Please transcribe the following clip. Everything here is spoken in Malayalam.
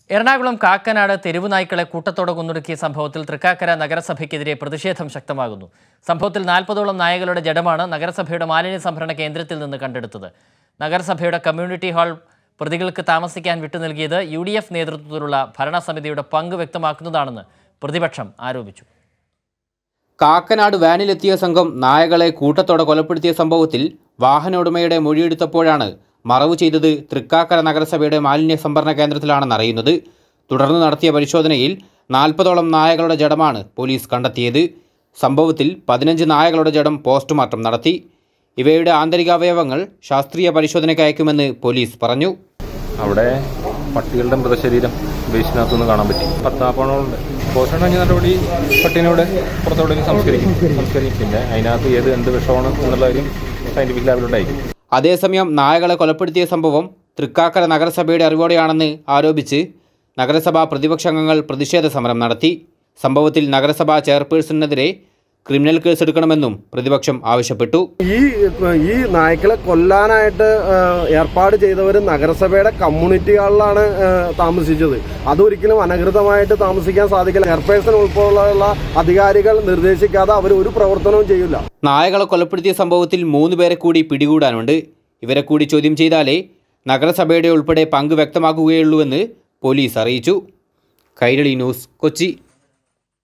എറണാകുളം കാക്കനാട് തെരുവു നായ്ക്കളെ കൂട്ടത്തോടെ കൊന്നൊടുക്കിയ സംഭവത്തിൽ തൃക്കാക്കര നഗരസഭയ്ക്കെതിരെ പ്രതിഷേധം ശക്തമാകുന്നു സംഭവത്തിൽ നാൽപ്പതോളം നായകളുടെ ജഡമാണ് നഗരസഭയുടെ മാലിന്യ സംഭരണ കേന്ദ്രത്തിൽ നിന്ന് കണ്ടെടുത്തത് നഗരസഭയുടെ കമ്മ്യൂണിറ്റി ഹാൾ പ്രതികൾക്ക് താമസിക്കാൻ വിട്ടു നൽകിയത് യു ഡി എഫ് നേതൃത്വത്തിലുള്ള ഭരണസമിതിയുടെ പങ്ക് വ്യക്തമാക്കുന്നതാണെന്ന് പ്രതിപക്ഷം ആരോപിച്ചു കാക്കനാട് വാനിലെത്തിയ സംഘം നായകളെ കൂട്ടത്തോടെ കൊലപ്പെടുത്തിയ സംഭവത്തിൽ വാഹന ഉടമയുടെ മൊഴിയെടുത്തപ്പോഴാണ് മറവ് ചെയ്തത് തൃക്കാക്കര നഗരസഭയുടെ മാലിന്യ സംഭരണ കേന്ദ്രത്തിലാണെന്നറിയുന്നത് തുടർന്ന് നടത്തിയ പരിശോധനയിൽ നാൽപ്പതോളം നായകളുടെ ജഡമാണ് പോലീസ് കണ്ടെത്തിയത് സംഭവത്തിൽ പതിനഞ്ച് നായകളുടെ ജഡം പോസ്റ്റ്മോർട്ടം നടത്തി ഇവയുടെ ആന്തരികാവയവങ്ങൾ ശാസ്ത്രീയ പരിശോധനയ്ക്ക് അയക്കുമെന്ന് പോലീസ് പറഞ്ഞു അവിടെ പട്ടികളുടെ മൃതശരീരം വേസ്റ്റിനകത്തുനിന്ന് കാണാൻ പറ്റി പത്താപ്പണമുണ്ട് പോസ്റ്റ്മോർട്ടം കഴിഞ്ഞ നടപടി പട്ടീനോട് പുറത്തോടെ സംസ്കരിക്കും സംസ്കരിക്കും പിന്നെ അതിനകത്ത് ഏത് എന്ത് വിഷമാണ് എന്നുള്ള കാര്യം സയന്റിഫിക് ലാബിലോട്ടായിരിക്കും അതേസമയം നായകളെ കൊലപ്പെടുത്തിയ സംഭവം തൃക്കാക്കര നഗരസഭയുടെ അറിവോടെയാണെന്ന് ആരോപിച്ച് നഗരസഭാ പ്രതിപക്ഷാംഗങ്ങൾ പ്രതിഷേധ സമരം നടത്തി സംഭവത്തിൽ നഗരസഭാ ചെയർപേഴ്സണിനെതിരെ ക്രിമിനൽ കേസെടുക്കണമെന്നും പ്രതിപക്ഷം ആവശ്യപ്പെട്ടു ഈ ഈ നായ്ക്കളെ കൊല്ലാനായിട്ട് ആ, ഏർപ്പാട് ചെയ്തവർ നഗരസഭയുടെ കമ്മ്യൂണിറ്റികളിലാണ് ആ, താമസിച്ചത് അതൊരിക്കലും അനധികൃതമായിട്ട് താമസിക്കാൻ സാധിക്കില്ല ചെയർപേഴ്സൺ ഉൾപ്പെടെയുള്ള അധികാരികൾ നിർദ്ദേശിക്കാതെ അവർ ഒരു പ്രവർത്തനവും ചെയ്യില്ല നായകളെ കൊലപ്പെടുത്തിയ സംഭവത്തിൽ മൂന്ന് പേരെ കൂടി പിടികൂടാനുണ്ട് ഇവരെ കൂടി ചോദ്യം ചെയ്താലേ നഗരസഭയുടെ ഉൾപ്പെടെ പങ്ക് വ്യക്തമാക്കുകയുള്ളൂവെന്ന് പോലീസ് അറിയിച്ചു കൈരളി ന്യൂസ് കൊച്ചി